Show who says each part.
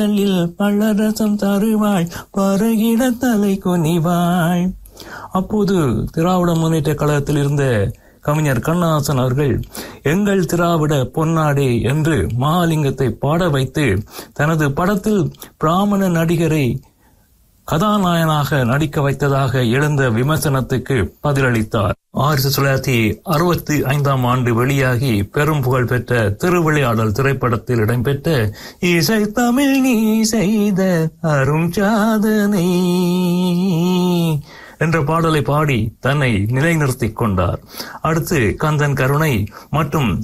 Speaker 1: பழரசம் தருவாய் பருகிட தலை குனிவாய் அப்போது திராவிட முன்னேற்ற கழகத்தில் இருந்த கவிஞர் கண்ணாசன் அவர்கள் எங்கள் திராவிட பொன்னாடே என்று மகாலிங்கத்தை பாட வைத்து தனது படத்தில் பிராமண நடிகரை கதாநாயகனாக நடிக்க வைத்ததாக எழுந்த விமர்சனத்துக்கு பதிலளித்தார் ஆயிரத்தி தொள்ளாயிரத்தி அறுபத்தி ஐந்தாம் ஆண்டு வெளியாகி பெரும் புகழ் பெற்ற திருவிளையாடல் திரைப்படத்தில் இடம்பெற்ற இசை தமிழ் நீ செய்த அரும் சாதனை என்ற பாடலை பாடி தன்னை நிலைநிறுத்திக் கொண்டார் அடுத்து கந்தன் கருணை மற்றும்